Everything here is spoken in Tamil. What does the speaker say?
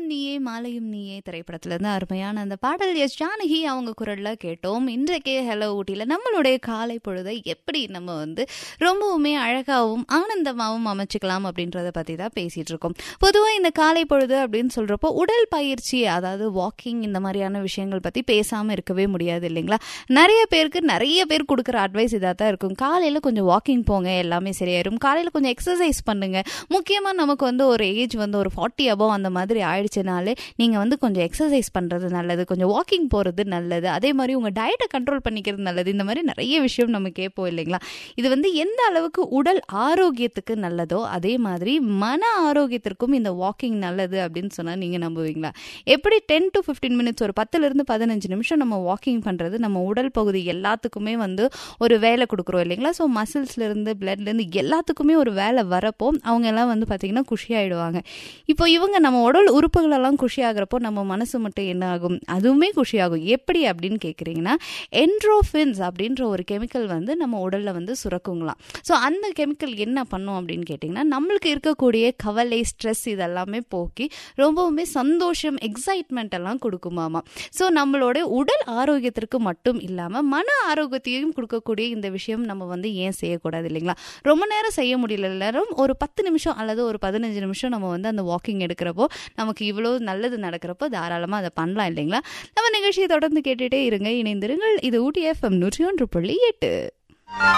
நீயே மாலையும் நீயே திரைப்படத்துல இருந்து அருமையான அந்த பாடல் எஸ் ஜானகி அவங்க குரல்ல கேட்டோம் இன்றைக்கே ஹலோ ஊட்டியில நம்மளுடைய காலை பொழுதை எப்படி நம்ம வந்து ரொம்பவுமே அழகாவும் ஆனந்தமாகவும் அமைச்சுக்கலாம் அப்படின்றத பத்தி தான் பேசிட்டு இருக்கோம் பொதுவாக இந்த காலை பொழுது அப்படின்னு சொல்றப்போ உடல் பயிற்சி அதாவது வாக்கிங் இந்த மாதிரியான விஷயங்கள் பத்தி பேசாம இருக்கவே முடியாது இல்லைங்களா நிறைய பேருக்கு நிறைய பேர் கொடுக்குற அட்வைஸ் இதாக தான் இருக்கும் காலையில் கொஞ்சம் வாக்கிங் போங்க எல்லாமே சரியாயிரும் காலையில் கொஞ்சம் எக்ஸசைஸ் பண்ணுங்க முக்கியமாக நமக்கு வந்து ஒரு ஏஜ் வந்து ஒரு ஃபார்ட்டி அபவ் அந்த மாதிரி ஆயிடுச்சுனாலே நீங்கள் வந்து கொஞ்சம் எக்ஸசைஸ் பண்ணுறது நல்லது கொஞ்சம் வாக்கிங் போகிறது நல்லது அதே மாதிரி உங்கள் டயட்டை கண்ட்ரோல் பண்ணிக்கிறது நல்லது இந்த மாதிரி நிறைய விஷயம் நம்ம கேட்போம் இல்லைங்களா இது வந்து எந்த அளவுக்கு உடல் ஆரோக்கியத்துக்கு நல்லதோ அதே மாதிரி மன ஆரோக்கியத்திற்கும் இந்த வாக்கிங் நல்லது அப்படின்னு சொன்னால் நீங்கள் நம்புவீங்களா எப்படி டென் டு ஃபிஃப்டீன் மினிட்ஸ் ஒரு பத்துலேருந்து பதினஞ்சு நிமிஷம் நம்ம வாக்கிங் பண்ணுறது நம்ம உடல் பகுதி எல்லாத்துக்குமே வந்து ஒரு வேலை கொடுக்குறோம் இல்லைங்களா ஸோ மசில்ஸ்லேருந்து பிளட்லேருந்து எல்லாத்துக்குமே ஒரு வேலை வரப்போ அவங்க எல்லாம் வந்து பார்த்திங்கன்னா குஷியாயிடுவாங்க இப்போ இவங்க நம்ம உடல் உறுப்புகளெல்லாம் குஷியாகிறப்போ நம்ம மனசு மட்டும் என்ன ஆகும் அதுவுமே குஷியாகும் எப்படி அப்படின்னு கேட்குறீங்கன்னா என்ட்ரோஃபின்ஸ் அப்படின்ற ஒரு கெமிக்கல் வந்து நம்ம உடலில் வந்து சுரக்குங்களாம் ஸோ அந்த கெமிக்கல் என்ன பண்ணும் அப்படின்னு கேட்டிங்கன்னா நம்மளுக்கு இருக்கக்கூடிய கவலை ஸ்ட்ரெஸ் இதெல்லாமே போக்கி ரொம்பவுமே சந்தோஷம் எக்ஸைட்மெண்ட் எல்லாம் கொடுக்குமாமா ஸோ நம்மளோட உடல் ஆரோக்கியத்திற்கு மட்டும் இல்லாமல் மன ஆரோக்கியத்தையும் கொடுக்கக்கூடிய இந்த விஷயம் நம்ம வந்து ஏன் செய்யக்கூடாது இல்லைங்களா ரொம்ப நேரம் செய்ய முடியல எல்லாரும் ஒரு பத்து நிமிஷம் அல்லது ஒரு பதினஞ்சு நிமிஷம் நம்ம வந்து அந்த வாக்கிங் எடுக்கிறப்போ நமக்கு இவ்வளோ நல்லது நடக்கிறப்போ தாராளமாக அதை பண்ணலாம் இல்லைங்களா நம்ம நிகழ்ச்சியை தொடர்ந்து கேட்டுகிட்டே இருங்க இணைந்திருங்கள் இது ஊட்டி எஃப்எம் நூற்றி ஒன்று புள்ளி எட்டு